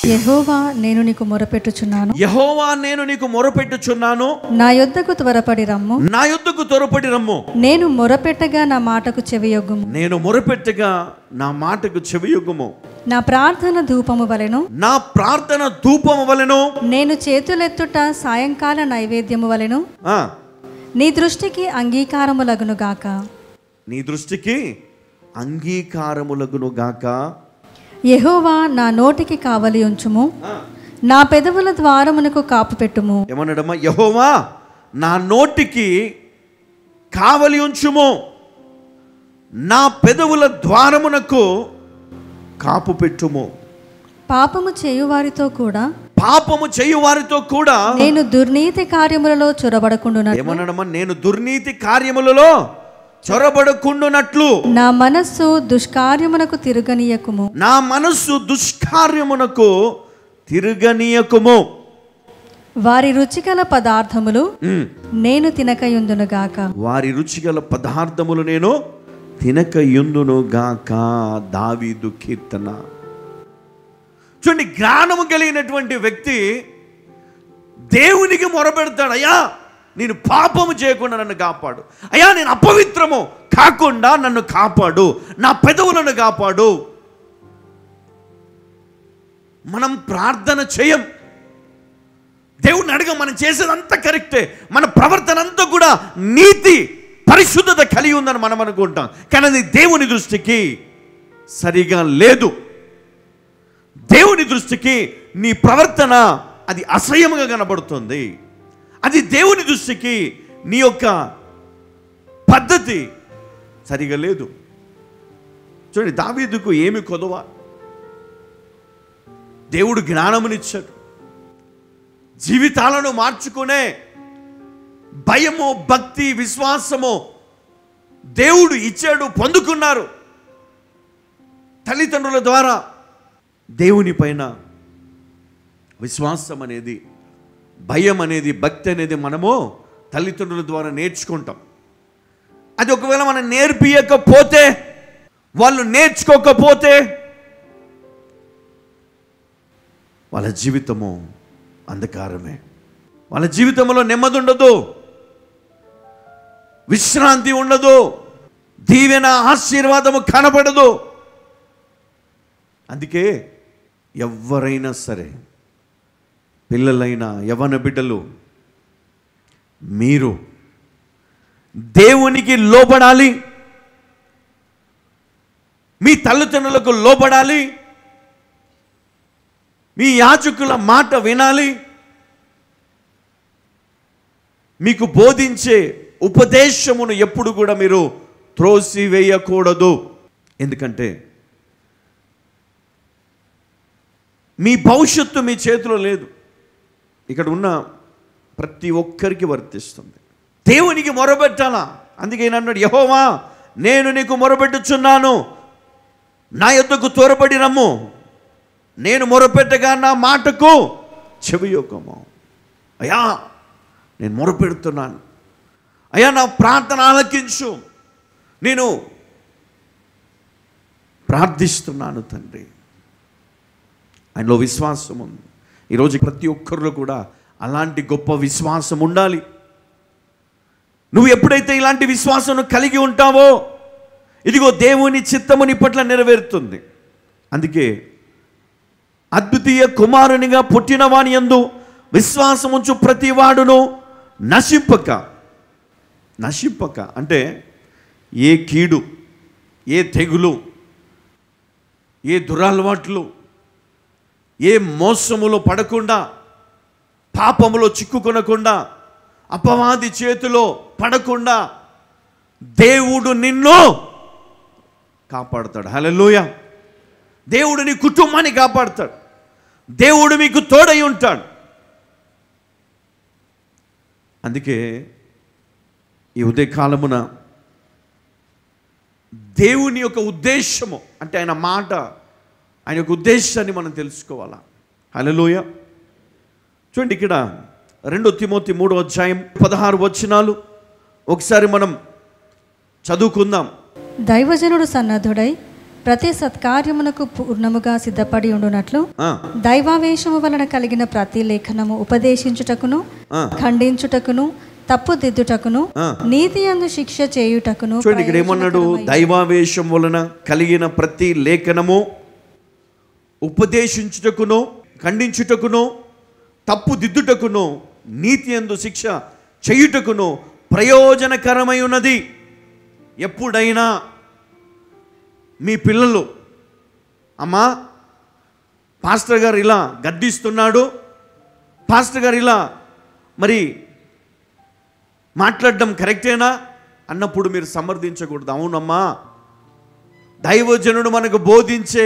యెహోవా నేను నీకు మొరపెట్టుచున్నాను యహోవా నేను నీకు మొరపెట్టుచున్నాను నా యొద్దకు త్వరపడి రమ్ము నా యుద్ధకు త్వరపడి రమ్ము నేను మొరపెట్టగా నా మాటకు చెవియొగ్గుము నేను మొరపెట్టగా నా మాటకు చెవియొగ్గుము నా ప్రార్థన ధూపము వలెను నా ప్రార్థన ధూపము వలెను నేను చేతులెత్తుట సాయంకాల నైవేద్యము వలెను ఆ, నీ దృష్టికి అంగీకారములగును గాక నీ దృష్టికి అంగీకారములగును గాక యెహోవా నా నోటికి కావలి ఉంచుము నా పెదవుల ద్వారమునకు కాపు పెట్టుము ఏమన్నాడమ్మా యహోవా నా నోటికి కావలి ఉంచుము నా పెదవుల ద్వారమునకు కాపు పెట్టుము పాపము చేయువారితో కూడా పాపము చేయు వారితో కూడా నేను దుర్నీతి కార్యములలో చొరబడకుండున ఏమన్నాడమ్మా నేను దుర్నీతి కార్యములలో చొరబడకుండునట్లు నా మనస్సు దుష్కార్యమునకు తిరగనీయకుము నా మనస్సు దుష్కార్యమునకు తిరగనీయకుము వారి రుచిగల పదార్థములు ఉమ్. నేను తినకయుందునుగాక వారి రుచిగల పదార్థములు నేను తినకయుందును గాక దావీదు కీర్తన చూడండి జ్ఞానము కలిగినటువంటి వ్యక్తి దేవునికి మొరపెడతాడు అయ్యా నేను పాపము చేయకుండా నన్ను కాపాడు అయ్యా నేను అపవిత్రము కాకుండా నన్ను కాపాడు నా పెదవులను కాపాడు మనం ప్రార్థన చేయం దేవుడిని అడగ మనం చేసేదంతా కరెక్టే మన ప్రవర్తన అంతా కూడా నీతి పరిశుద్ధత కలిగి ఉందని మనం అనుకుంటాం కానీ అది దేవుని దృష్టికి సరిగా లేదు దేవుని దృష్టికి నీ ప్రవర్తన అది అసహ్యముగా కనబడుతుంది అది దేవుని దృష్టికి నీ యొక్క పద్ధతి సరిగా లేదు చూడండి దావీదుకు ఏమి కొదవ దేవుడు జ్ఞానమునిచ్చాడు జీవితాలను మార్చుకునే భయము భక్తి విశ్వాసము దేవుడు ఇచ్చాడు పొందుకున్నారు తల్లిదండ్రుల ద్వారా దేవుని పైన విశ్వాసం అనేది భయం అనేది భక్తి అనేది మనము తల్లిదండ్రుల ద్వారా నేర్చుకుంటాం అది ఒకవేళ మనం నేర్పియకపోతే వాళ్ళు నేర్చుకోకపోతే వాళ్ళ జీవితము అంధకారమే వాళ్ళ జీవితంలో నెమ్మది ఉండదు విశ్రాంతి ఉండదు దీవెన ఆశీర్వాదము కనబడదు అందుకే ఎవరైనా సరే పిల్లలైనా యవన బిడ్డలు మీరు దేవునికి లోబడాలి మీ తల్లిదండ్రులకు లోబడాలి మీ యాజకుల మాట వినాలి మీకు బోధించే ఉపదేశమును ఎప్పుడు కూడా మీరు త్రోసివేయకూడదు ఎందుకంటే మీ భవిష్యత్తు మీ చేతిలో లేదు ఇక్కడ ఉన్న ప్రతి ఒక్కరికి వర్తిస్తుంది దేవునికి మొరబెట్టాలా అందుకే ఈయన అన్నాడు యహోవా నేను నీకు మొరబెట్టుచున్నాను నా యొద్దకు త్వరపడి రమ్ము నేను మొరపెట్టగా నా మాటకు చెవియొక్కము అయ్యా నేను మొరపెడుతున్నాను అయ్యా నా ప్రార్థన ఆలకించు నేను ప్రార్థిస్తున్నాను తండ్రి ఆయనలో విశ్వాసం ఉంది ఈరోజు ప్రతి ఒక్కరిలో కూడా అలాంటి గొప్ప విశ్వాసం ఉండాలి నువ్వు ఎప్పుడైతే ఇలాంటి విశ్వాసం కలిగి ఉంటావో ఇదిగో దేవుని చిత్తము నీ పట్ల నెరవేరుతుంది అందుకే అద్వితీయ కుమారునిగా పుట్టిన వాని యందు విశ్వాసముంచు ప్రతి వాడును నశింపక నశింపక అంటే ఏ కీడు ఏ తెగులు ఏ దురలవాట్లు ఏ మోసములో పడకుండా పాపములో చిక్కుకొనకుండా అపవాది చేతిలో పడకుండా దేవుడు నిన్ను కాపాడుతాడు హల్లెలూయ దేవుడు నీ కుటుంబాన్ని కాపాడుతాడు దేవుడు మీకు తోడై ఉంటాడు అందుకే ఈ ఉదయకాలమున దేవుని యొక్క ఉద్దేశము అంటే ఆయన మాట ఆయన యొక్క ఉద్దేశాన్ని మనం తెలుసుకోవాలా హలోయ చూడండి ఇక్కడ రెండో తిమోతి మూడో అధ్యాయం పదహారు వచనాలు ఒకసారి మనం చదువుకుందాం దైవజనుడు సన్నద్ధుడై ప్రతి సత్కార్యమునకు పూర్ణముగా సిద్ధపడి ఉండునట్లు ఆ, దైవావేశము వలన కలిగిన ప్రతి లేఖనము ఉపదేశించుటకును ఆ. ఖండించుటకును తప్పుదిద్దుటకును ఆ. నీతి అందు శిక్ష చేయుటకును చూడండి ఇక్కడ ఏమన్నాడు దైవావేశం వలన కలిగిన ప్రతి లేఖనము ఉపదేశించుటకును ఖండించుటకును తప్పు దిద్దుటకును నీతి అందు శిక్ష చేయుటకును ప్రయోజనకరమై ఉన్నది ఎప్పుడైనా మీ పిల్లలు అమ్మా పాస్టర్ గారు ఇలా గద్దిస్తున్నాడు పాస్టర్ గారు ఇలా మరి మాట్లాడడం కరెక్టేనా అన్నప్పుడు మీరు సమర్థించకూడదు అవునమ్మా దైవజనుడు మనకు బోధించే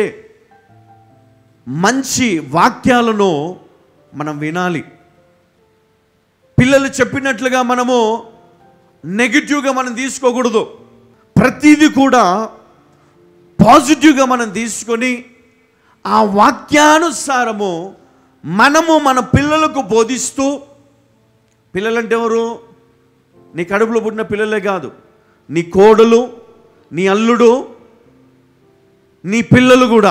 మంచి వాక్యాలను మనం వినాలి పిల్లలు చెప్పినట్లుగా మనము నెగిటివ్గా మనం తీసుకోకూడదు ప్రతిదీ కూడా పాజిటివ్గా మనం తీసుకొని ఆ వాక్యానుసారము మనము మన పిల్లలకు బోధిస్తూ పిల్లలంటే ఎవరు నీ కడుపులో పుట్టిన పిల్లలే కాదు నీ కోడలు నీ అల్లుడు నీ పిల్లలు కూడా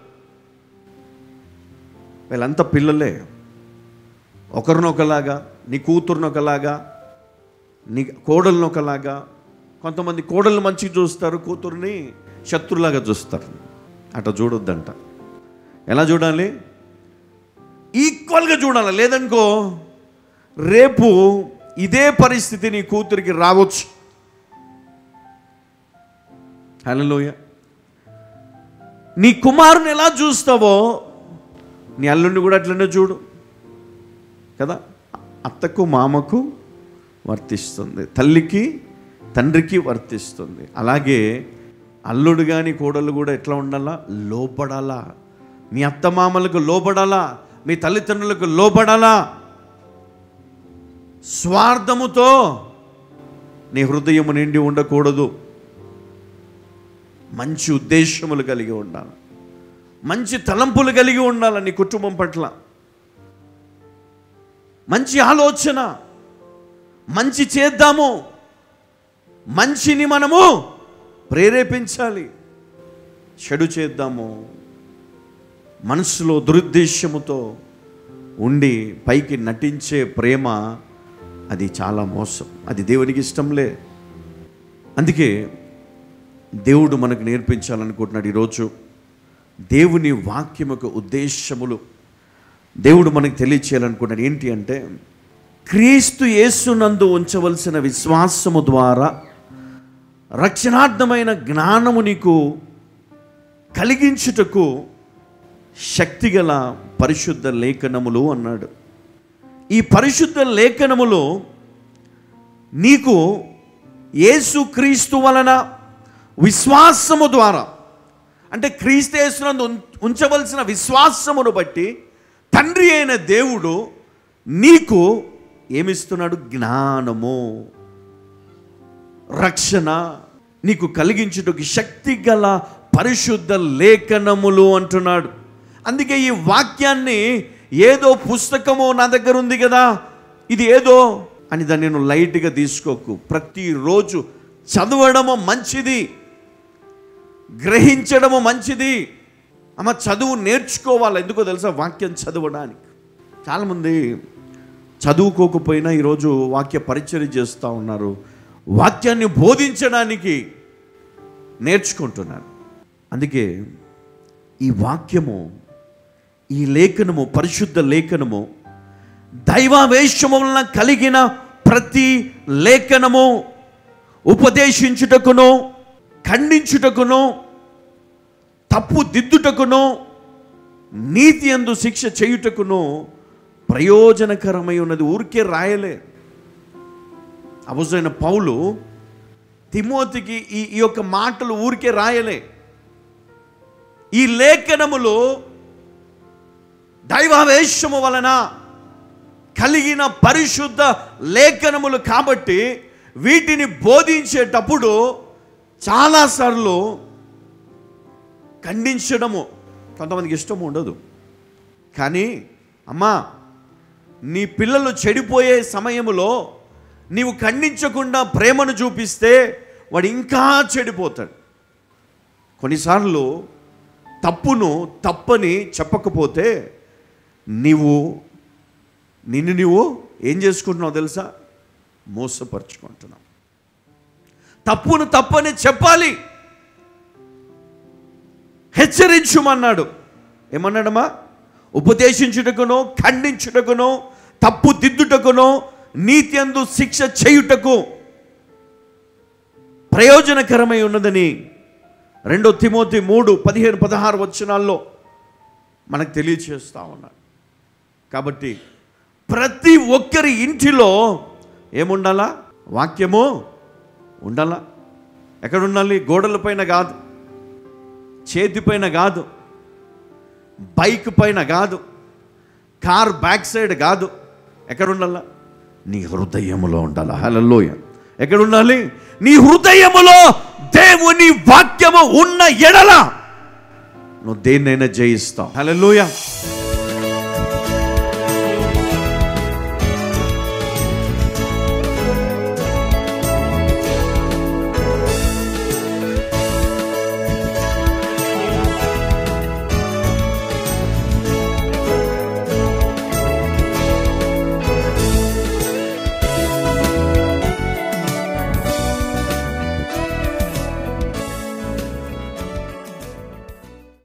వీళ్ళంతా పిల్లలే ఒకరినొకలాగా నీ కూతురుని ఒకలాగా నీ కోడలను ఒకలాగా కొంతమంది కోడలు మంచిగా చూస్తారు కూతుర్ని శత్రులాగా చూస్తారు అట్లా చూడొద్దంట ఎలా చూడాలి ఈక్వల్గా చూడాలి లేదనుకో రేపు ఇదే పరిస్థితి నీ కూతురికి రావచ్చు హలోయ నీ కుమారుని ఎలా చూస్తావో నీ అల్లుడిని కూడా అట్లనే చూడు కదా అత్తకు మామకు వర్తిస్తుంది తల్లికి తండ్రికి వర్తిస్తుంది అలాగే అల్లుడు కానీ కోడలు కూడా ఎట్లా ఉండాలా లోపడాలా మీ అత్తమామలకు లోబడాలా మీ తల్లిదండ్రులకు లోబడాలా స్వార్థముతో నీ హృదయము నిండి ఉండకూడదు మంచి ఉద్దేశములు కలిగి ఉండాలి మంచి తలంపులు కలిగి ఉండాలి నీ కుటుంబం పట్ల మంచి ఆలోచన మంచి చేద్దాము మంచిని మనము ప్రేరేపించాలి చెడు చేద్దాము మనసులో దురుద్దేశ్యముతో ఉండి పైకి నటించే ప్రేమ అది చాలా మోసం అది దేవునికి ఇష్టంలే అందుకే దేవుడు మనకు నేర్పించాలనుకుంటున్నాడు ఈరోజు దేవుని వాక్యముకు ఉద్దేశములు దేవుడు మనకు తెలియచేయాలనుకున్నాడు ఏంటి అంటే క్రీస్తు యేసునందు ఉంచవలసిన విశ్వాసము ద్వారా రక్షణార్థమైన జ్ఞానము నీకు కలిగించుటకు శక్తిగల పరిశుద్ధ లేఖనములు అన్నాడు ఈ పరిశుద్ధ లేఖనములు నీకు యేసు క్రీస్తు వలన విశ్వాసము ద్వారా అంటే క్రీస్తు యేసునందు ఉం- ఉంచవలసిన విశ్వాసమును బట్టి తండ్రి అయిన దేవుడు నీకు ఏమిస్తున్నాడు జ్ఞానము రక్షణ నీకు కలిగించుటకు శక్తి గల పరిశుద్ధ లేఖనములు అంటున్నాడు అందుకే ఈ వాక్యాన్ని ఏదో పుస్తకము నా దగ్గర ఉంది కదా ఇది ఏదో అని దాన్ని నేను లైట్గా తీసుకోకు ప్రతిరోజు చదవడము మంచిది గ్రహించడము మంచిది అమ్మ చదువు నేర్చుకోవాలి ఎందుకో తెలుసా వాక్యం చదవడానికి చాలామంది చదువుకోకపోయినా ఈరోజు వాక్య పరిచయం చేస్తూ ఉన్నారు వాక్యాన్ని బోధించడానికి నేర్చుకుంటున్నారు అందుకే ఈ వాక్యము ఈ లేఖనము పరిశుద్ధ లేఖనము దైవావేశము వలన కలిగిన ప్రతి లేఖనము ఉపదేశించుటకును ఖండించుటకును తప్పు దిద్దుటకును నీతి అందు శిక్ష చేయుటకును ప్రయోజనకరమై ఉన్నది ఊరికే రాయలే అవసరమైన పౌలు తిమోతికి ఈ ఈ యొక్క మాటలు ఊరికే రాయలే ఈ లేఖనములు దైవావేశము వలన కలిగిన పరిశుద్ధ లేఖనములు కాబట్టి వీటిని బోధించేటప్పుడు చాలాసార్లు ఖండించడము కొంతమందికి ఇష్టం ఉండదు కానీ అమ్మా నీ పిల్లలు చెడిపోయే సమయంలో నీవు ఖండించకుండా ప్రేమను చూపిస్తే వాడు ఇంకా చెడిపోతాడు కొన్నిసార్లు తప్పును తప్పని చెప్పకపోతే నీవు నిన్ను నీవు ఏం చేసుకుంటున్నావు తెలుసా మోసపరుచుకుంటున్నావు తప్పును తప్పని చెప్పాలి హెచ్చరించుమన్నాడు ఏమన్నాడమ్మా ఉపదేశించుటకును ఖండించుటకును తప్పు దిద్దుటకును నీతి అందు శిక్ష చేయుటకు ప్రయోజనకరమై ఉన్నదని రెండో తిమోతి మూడు పదిహేను పదహారు వచనాల్లో మనకు తెలియచేస్తా ఉన్నాడు కాబట్టి ప్రతి ఒక్కరి ఇంటిలో ఏముండాలా వాక్యము ఉండాలా ఎక్కడ ఉండాలి గోడల పైన కాదు చేతిపైన కాదు బైక్ పైన కాదు కార్ బ్యాక్ సైడ్ కాదు ఎక్కడ ఉండాలా నీ హృదయములో ఉండాలా హలలోయ ఎక్కడ ఉండాలి నీ హృదయములో దేవుని వాక్యము ఉన్న ఎడల నువ్వు దేన్నైనా జయిస్తావు హలలోయ